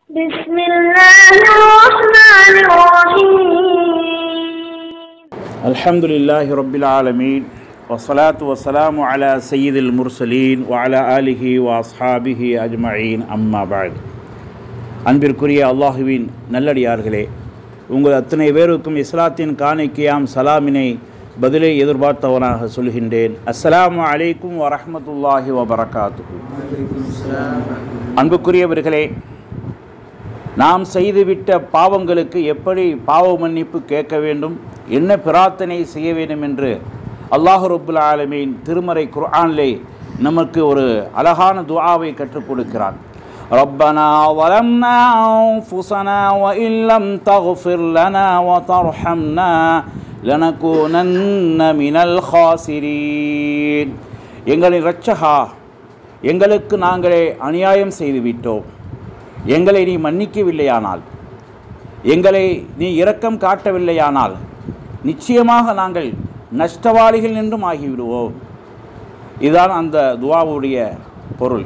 بسم الله الرحمن الرحيم الحمد لله رب العالمين والصلاة والسلام على سيد المرسلين وعلى آله وأصحابه أجمعين أما بعد அன்பிற்குரிய அல்லாஹுவின் நல்லடியார்களே உங்கள் அத்தனை பேருக்கும் இஸ்லாத்தின் காணிக்கையாம் சலாமினை பதிலை எதிர்பார்த்தவனாக சொல்கின்றேன் அஸ்ஸலாமு அலைக்கும் வரஹ்மத்துல்லாஹி வபரகாத்துஹு அன்புக்குரியவர்களே நாம் செய்துவிட்ட பாவங்களுக்கு எப்படி பாவ மன்னிப்பு கேட்க வேண்டும் என்ன பிரார்த்தனை செய்ய வேண்டும் என்று அல்லாஹ் ரப்புல் ஆலமீன் திருமறை குர்ஆனிலே நமக்கு ஒரு அழகான துஆவை கற்றுக் கொடுக்கிறான் ربنا ظلمنا أنفسنا وإن لم تغفر لنا وترحمنا لنكونن من الخاسرين எங்களின் இரட்சகா எங்களுக்கு நாங்களே அநியாயம் செய்துவிட்டோம் எங்களை நீ மன்னிக்கவில்லையானால் எங்களை நீ இரக்கம் காட்டவில்லையானால் நிச்சயமாக நாங்கள் நஷ்டவாளிகள் என்றும் ஆகிவிடுவோம் இதுதான் அந்த துவாவுடைய பொருள்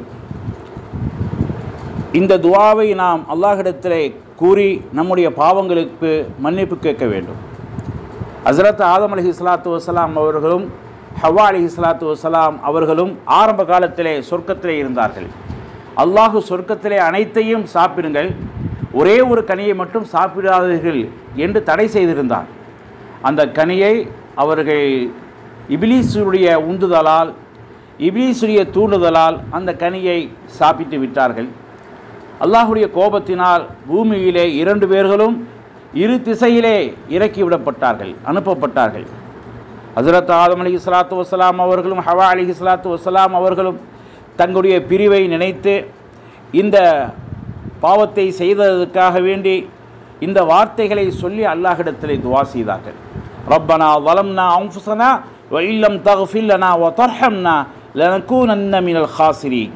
இந்த துவாவை நாம் அல்லாஹ்விடத்திலே கூறி நம்முடைய பாவங்களுக்கு மன்னிப்பு கேட்க வேண்டும் ஹசரத் ஆதம் அலி இஸ்லாத்து வசலாம் அவர்களும் ஹவ்வா அலி இஸ்லாத்து வசலாம் அவர்களும் ஆரம்ப காலத்திலே சொர்க்கத்திலே இருந்தார்கள் அல்லாஹு சொர்க்கத்திலே அனைத்தையும் சாப்பிடுங்கள் ஒரே ஒரு கனியை மட்டும் சாப்பிடாதீர்கள் என்று தடை செய்திருந்தார் அந்த கனியை அவர்கள் இபிலீசுடைய உந்துதலால் இபிலீசுடைய தூண்டுதலால் அந்த கனியை சாப்பிட்டு விட்டார்கள் அல்லாஹுடைய கோபத்தினால் பூமியிலே இரண்டு பேர்களும் இரு திசையிலே இறக்கி விடப்பட்டார்கள் அனுப்பப்பட்டார்கள் ஹசரத் ஆதம் அலி இஸ்லாத்து வசலாம் அவர்களும் ஹவா அலி இஸ்லாத்து வசலாம் அவர்களும் தங்களுடைய பிரிவை நினைத்து இந்த பாவத்தை செய்ததற்காக வேண்டி இந்த வார்த்தைகளை சொல்லி அல்லாஹிடத்தில் துவா செய்தார்கள் ரப்பனா வலம்னா அவுஃபுசனா வ இல்லம் தகுஃபில்லனா வ தர்ஹம்னா லனக்கூனன்ன மினல் ஹாசிரி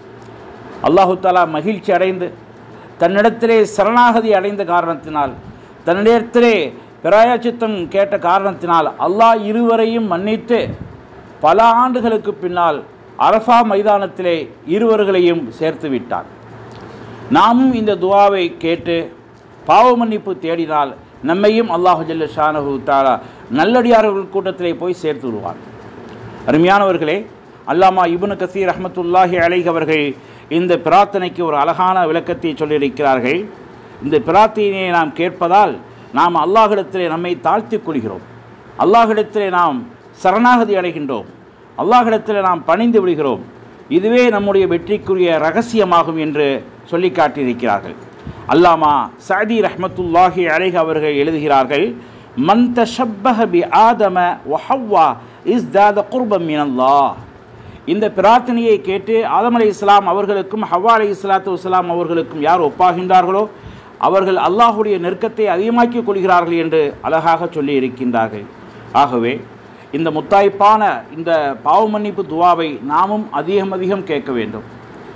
அல்லாஹு தாலா மகிழ்ச்சி அடைந்து தன்னிடத்திலே சரணாகதி அடைந்த காரணத்தினால் தன்னிடத்திலே பிராயச்சித்தம் கேட்ட காரணத்தினால் அல்லாஹ் இருவரையும் மன்னித்து பல ஆண்டுகளுக்கு பின்னால் அரஃபா மைதானத்திலே இருவர்களையும் சேர்த்து விட்டார் நாமும் இந்த துவாவை கேட்டு பாவ மன்னிப்பு தேடினால் நம்மையும் அல்லாஹு ஜல்ல ஷானஹு தாலா நல்லடியார்கள் கூட்டத்திலே போய் சேர்த்து விடுவார் அருமையானவர்களே அல்லாமா இப்னு கசீர் ரஹமத்துல்லாஹி அலைஹ் அவர்கள் இந்த பிரார்த்தனைக்கு ஒரு அழகான விளக்கத்தை சொல்லியிருக்கிறார்கள் இந்த பிரார்த்தனையை நாம் கேட்பதால் நாம் அல்லாஹிடத்திலே நம்மை தாழ்த்திக் கொள்கிறோம் அல்லாஹிடத்திலே நாம் சரணாகதி அடைகின்றோம் அல்லாஹிடத்திலே நாம் பணிந்து விடுகிறோம் இதுவே நம்முடைய வெற்றிக்குரிய ரகசியமாகும் என்று சொல்லி காட்டியிருக்கிறார்கள் அல்லாமா சஅதி ரஹ்மத்துல்லாஹி அலைஹ் அவர்கள் எழுதுகிறார்கள் மன் தஷப்பஹ பி ஆதம வஹவ்வா இஸ் தாத குர்பம் மினல்லாஹ் இந்த பிரார்த்தனையை கேட்டு ஆதம் அலி இஸ்லாம் அவர்களுக்கும் ஹவ்வா அலி இஸ்லாத்து வஸ்லாம் அவர்களுக்கும் யார் ஒப்பாகின்றார்களோ அவர்கள் அல்லாஹுடைய நெருக்கத்தை அதிகமாக்கிக் கொள்கிறார்கள் என்று அழகாக சொல்லி இருக்கின்றார்கள் ஆகவே இந்த முத்தாய்ப்பான இந்த பாவ மன்னிப்பு துவாவை நாமும் அதிகம் அதிகம் கேட்க வேண்டும்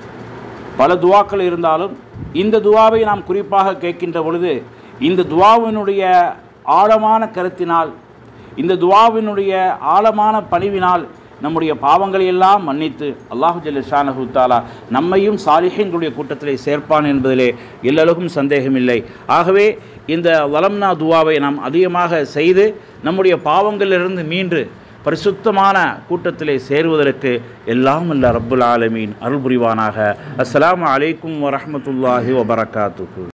பல துவாக்கள் இருந்தாலும் இந்த துவாவை நாம் குறிப்பாக கேட்கின்ற பொழுது இந்த துவாவினுடைய ஆழமான கருத்தினால் இந்த துவாவினுடைய ஆழமான பணிவினால் நம்முடைய பாவங்களை எல்லாம் மன்னித்து அல்லாஹு ஜல்ல ஷானஹு தாலா நம்மையும் சாலிஹங்களுடைய கூட்டத்திலே சேர்ப்பான் என்பதிலே எல்லளவுக்கும் சந்தேகமில்லை ஆகவே இந்த வலம்னா துவாவை நாம் அதிகமாக செய்து நம்முடைய பாவங்களிலிருந்து மீண்டு பரிசுத்தமான கூட்டத்திலே சேருவதற்கு எல்லாம் அல்ல ரப்புல் ஆலமீன் அருள் புரிவானாக அஸ்ஸலாமு அலைக்கும் வரஹ்மத்துல்லாஹி வபரகாத்துஹு